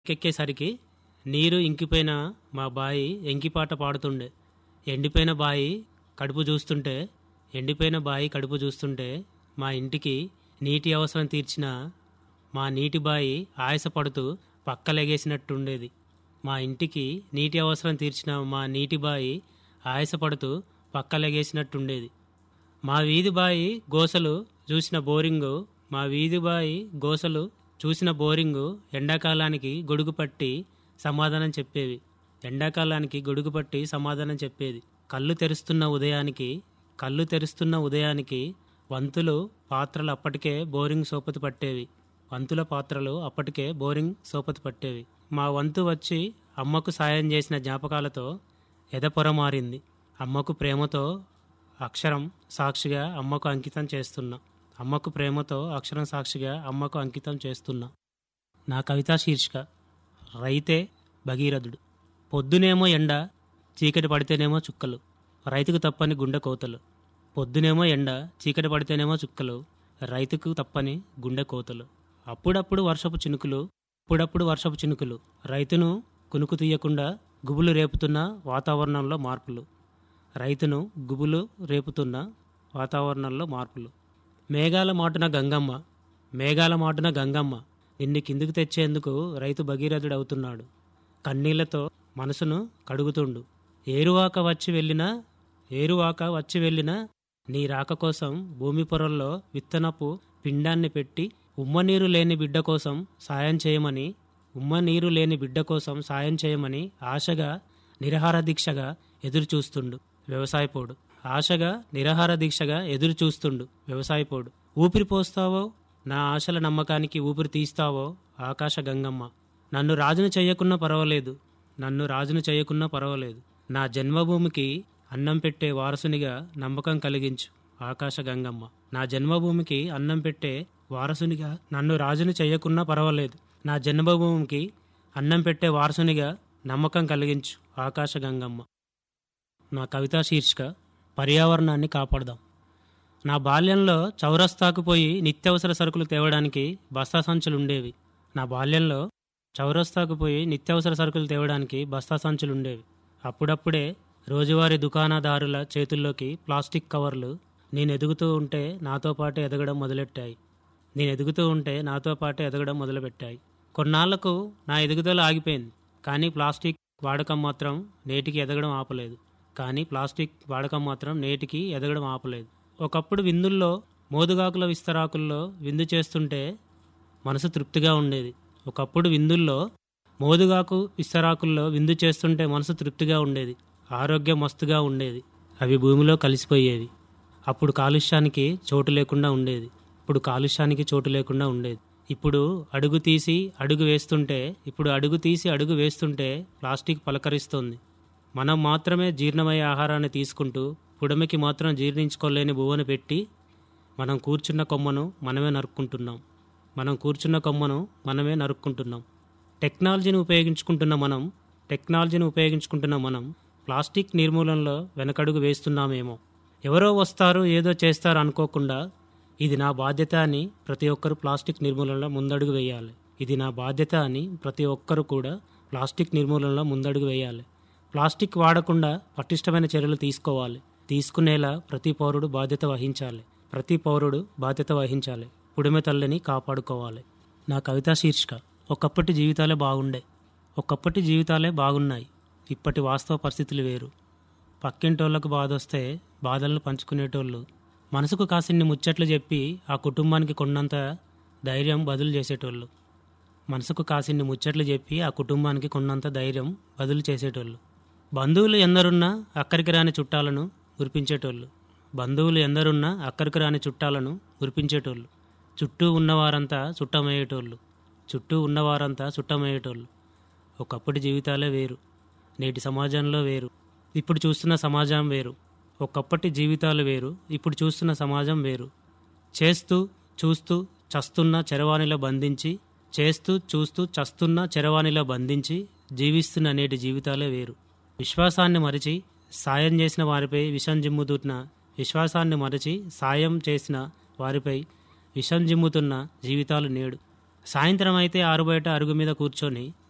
ఎక్కేసరికి నీరు ఇంకిపోయిన మా బాయి ఎంకిపాట పాడుతుండే ఎండిపోయిన బాయి కడుపు చూస్తుంటే ఎండిపోయిన బాయి కడుపు చూస్తుంటే మా ఇంటికి నీటి అవసరం తీర్చిన మా నీటి బాయి ఆయాసపడుతూ పక్కలెగేసినట్టుండేది మా ఇంటికి నీటి అవసరం తీర్చిన మా నీటి బాయి ఆయాసపడుతూ పక్కలెగేసినట్టుండేది మా వీధి బాయి గోసలు చూసిన బోరింగు మా వీధి బాయి గోసలు చూసిన బోరింగు ఎండాకాలానికి గొడుగు పట్టి సమాధానం చెప్పేవి ఎండాకాలానికి గొడుగు పట్టి సమాధానం చెప్పేది కళ్ళు తెరుస్తున్న ఉదయానికి కళ్ళు తెరుస్తున్న ఉదయానికి వంతులు పాత్రలు అప్పటికే బోరింగ్ సోపతి పట్టేవి వంతుల పాత్రలు అప్పటికే బోరింగ్ సోపతి పట్టేవి మా వంతు వచ్చి అమ్మకు సాయం చేసిన జ్ఞాపకాలతో ఎదపొర మారింది అమ్మకు ప్రేమతో అక్షరం సాక్షిగా అమ్మకు అంకితం చేస్తున్నా అమ్మకు ప్రేమతో అక్షరం సాక్షిగా అమ్మకు అంకితం చేస్తున్నా నా కవితా శీర్షిక రైతే భగీరథుడు పొద్దునేమో ఎండ చీకటి పడితేనేమో చుక్కలు రైతుకు తప్పని గుండె కోతలు పొద్దునేమో ఎండ చీకటి పడితేనేమో చుక్కలు రైతుకు తప్పని గుండె కోతలు అప్పుడప్పుడు వర్షపు చినుకులు అప్పుడప్పుడు వర్షపు చినుకులు రైతును కునుకు తీయకుండా గుబులు రేపుతున్న వాతావరణంలో మార్పులు రైతును గుబులు రేపుతున్న వాతావరణంలో మార్పులు మేఘాల మాటున గంగమ్మ మేఘాల మాటున గంగమ్మ నిన్ను కిందికి తెచ్చేందుకు రైతు భగీరథుడు అవుతున్నాడు కన్నీళ్లతో మనసును కడుగుతుండు ఏరువాక వచ్చి వెళ్ళినా ఏరువాక వచ్చి వెళ్ళినా నీ రాక కోసం భూమి పొరల్లో విత్తనపు పిండాన్ని పెట్టి ఉమ్మ నీరు లేని బిడ్డ కోసం సాయం చేయమని ఉమ్మ నీరు లేని బిడ్డ కోసం సాయం చేయమని ఆశగా నిరహార దీక్షగా ఎదురు చూస్తుండు వ్యవసాయపోడు ఆశగా నిరహార దీక్షగా ఎదురు చూస్తుండు వ్యవసాయపోడు ఊపిరి పోస్తావో నా ఆశల నమ్మకానికి ఊపిరి తీస్తావో ఆకాశ గంగమ్మ నన్ను రాజును చెయ్యకున్నా పర్వాలేదు నన్ను రాజును చేయకున్నా పర్వాలేదు నా జన్మభూమికి అన్నం పెట్టే వారసునిగా నమ్మకం కలిగించు ఆకాశ గంగమ్మ నా జన్మభూమికి అన్నం పెట్టే వారసునిగా నన్ను రాజును చెయ్యకున్నా పర్వాలేదు నా జన్మభూమికి అన్నం పెట్టే వారసునిగా నమ్మకం కలిగించు ఆకాశ గంగమ్మ నా కవితా శీర్షిక పర్యావరణాన్ని కాపాడదాం నా బాల్యంలో చౌరస్తాకు పోయి నిత్యావసర సరుకులు తేవడానికి బస్తా సంచులు ఉండేవి నా బాల్యంలో చౌరస్తాకు పోయి నిత్యావసర సరుకులు తేవడానికి బస్తా సంచులు ఉండేవి అప్పుడప్పుడే రోజువారీ దుకాణదారుల చేతుల్లోకి ప్లాస్టిక్ కవర్లు నేను ఎదుగుతూ ఉంటే నాతో పాటు ఎదగడం మొదలెట్టాయి నేను ఎదుగుతూ ఉంటే నాతో పాటు ఎదగడం మొదలుపెట్టాయి కొన్నాళ్లకు నా ఎదుగుదల ఆగిపోయింది కానీ ప్లాస్టిక్ వాడకం మాత్రం నేటికి ఎదగడం ఆపలేదు కానీ ప్లాస్టిక్ వాడకం మాత్రం నేటికి ఎదగడం ఆపలేదు ఒకప్పుడు విందుల్లో మోదుగాకుల విస్తరాకుల్లో విందు చేస్తుంటే మనసు తృప్తిగా ఉండేది ఒకప్పుడు విందుల్లో మోదుగాకు విస్తరాకుల్లో విందు చేస్తుంటే మనసు తృప్తిగా ఉండేది ఆరోగ్యం మస్తుగా ఉండేది అవి భూమిలో కలిసిపోయేవి అప్పుడు కాలుష్యానికి చోటు లేకుండా ఉండేది ఇప్పుడు కాలుష్యానికి చోటు లేకుండా ఉండేది ఇప్పుడు అడుగు తీసి అడుగు వేస్తుంటే ఇప్పుడు అడుగు తీసి అడుగు వేస్తుంటే ప్లాస్టిక్ పలకరిస్తోంది మనం మాత్రమే జీర్ణమయ్యే ఆహారాన్ని తీసుకుంటూ పుడమికి మాత్రం జీర్ణించుకోలేని బువ్వను పెట్టి మనం కూర్చున్న కొమ్మను మనమే నరుక్కుంటున్నాం మనం కూర్చున్న కొమ్మను మనమే నరుక్కుంటున్నాం టెక్నాలజీని ఉపయోగించుకుంటున్న మనం టెక్నాలజీని ఉపయోగించుకుంటున్న మనం ప్లాస్టిక్ నిర్మూలనలో వెనకడుగు వేస్తున్నామేమో ఎవరో వస్తారు ఏదో చేస్తారు అనుకోకుండా ఇది నా బాధ్యత అని ప్రతి ఒక్కరు ప్లాస్టిక్ నిర్మూలనలో ముందడుగు వేయాలి ఇది నా బాధ్యత అని ప్రతి ఒక్కరు కూడా ప్లాస్టిక్ నిర్మూలనలో ముందడుగు వేయాలి ప్లాస్టిక్ వాడకుండా పటిష్టమైన చర్యలు తీసుకోవాలి తీసుకునేలా ప్రతి పౌరుడు బాధ్యత వహించాలి ప్రతి పౌరుడు బాధ్యత వహించాలి పుడిమె తల్లిని కాపాడుకోవాలి నా కవితా శీర్షిక ఒకప్పటి జీవితాలే బాగుండే ఒకప్పటి జీవితాలే బాగున్నాయి ఇప్పటి వాస్తవ పరిస్థితులు వేరు పక్కింటోళ్లకు బాధ వస్తే బాధలను పంచుకునేటోళ్ళు మనసుకు కాసిన్ని ముచ్చట్లు చెప్పి ఆ కుటుంబానికి కొన్నంత ధైర్యం బదులు చేసేటోళ్ళు మనసుకు కాసిన్ని ముచ్చట్లు చెప్పి ఆ కుటుంబానికి కొన్నంత ధైర్యం బదులు చేసేటోళ్ళు బంధువులు ఎందరున్నా అక్కడికి రాని చుట్టాలను గురిపించేటోళ్ళు బంధువులు ఎందరున్నా అక్కడికి రాని చుట్టాలను గురిపించేటోళ్ళు చుట్టూ ఉన్నవారంతా చుట్టమయ్యేటోళ్ళు చుట్టూ ఉన్నవారంతా చుట్టమయ్యేటోళ్ళు ఒకప్పటి జీవితాలే వేరు నేటి సమాజంలో వేరు ఇప్పుడు చూస్తున్న సమాజం వేరు ఒకప్పటి జీవితాలు వేరు ఇప్పుడు చూస్తున్న సమాజం వేరు చేస్తూ చూస్తూ చస్తున్న చెరవాణిలో బంధించి చేస్తూ చూస్తూ చస్తున్న చెరవాణిలో బంధించి జీవిస్తున్న నేటి జీవితాలే వేరు విశ్వాసాన్ని మరిచి సాయం చేసిన వారిపై విషం జిమ్ముతున్న విశ్వాసాన్ని మరచి సాయం చేసిన వారిపై విషం జిమ్ముతున్న జీవితాలు నేడు సాయంత్రం అయితే ఆరుబయట అరుగు మీద కూర్చొని